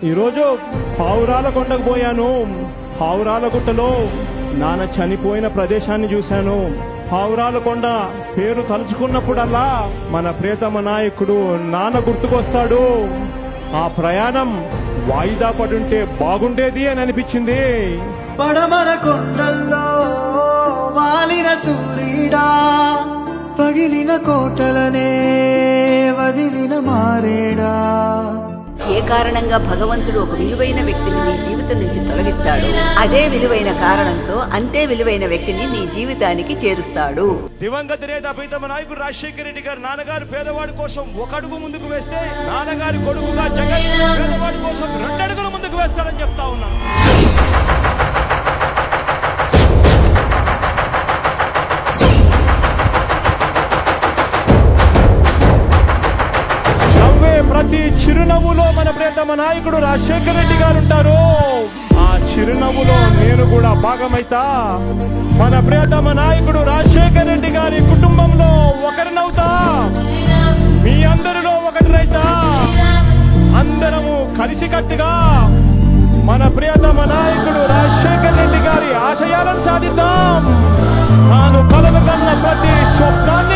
ఈరోజు పావురాల కొండకు పోయాను పావురాల గుట్టలో నాన్న చనిపోయిన ప్రదేశాన్ని చూశాను పావురాల కొండ పేరు తలుచుకున్నప్పుడల్లా మన ప్రియతమ నాయకుడు నాన్న గుర్తుకొస్తాడు ఆ ప్రయాణం వాయిదా పడుంటే బాగుండేది అని అనిపించింది పడమర కొండల్లో వాలిన సూర్యుడా పగిలిన కోటలనే వదిలిన మారేడా ఏ కారణంగా భగవంతుడు ఒక విలువైన వ్యక్తిని నీ జీవితం నుంచి తొలగిస్తాడు అదే విలువైన కారణంతో అంతే విలువైన వ్యక్తిని నీ జీవితానికి చేరుస్తాడు దివంగత నేత ప్రీతమ నాయకుడు రాజశేఖర రెడ్డి గారు నాన్నగారు పేదవాడి కోసం ఒక అడుగు ముందుకు వేస్తే నాన్నగారి కొడుకుగా జగన్ పేదవాడి కోసం రెండు అడుగులు ముందుకు వేస్తాడని చెప్తా ఉన్నాను నవ్వే ప్రతి చిరునవ్వులో మన ప్రియతమ నాయకుడు రాజశేఖర రెడ్డి గారు ఉంటారు ఆ చిరునవ్వులో నేను కూడా భాగమైతా మన ప్రియతమ నాయకుడు రాజశేఖర రెడ్డి గారి కుటుంబంలో ఒకరినవుతా మీ అందరిలో ఒకటినైతా అందరము కలిసికట్టుగా మన ప్రియతమ నాయకుడు రాజశేఖర రెడ్డి గారి ఆశయాలను సాధిద్దాం తాను కలలు కన్న ప్రతి స్వప్నాన్ని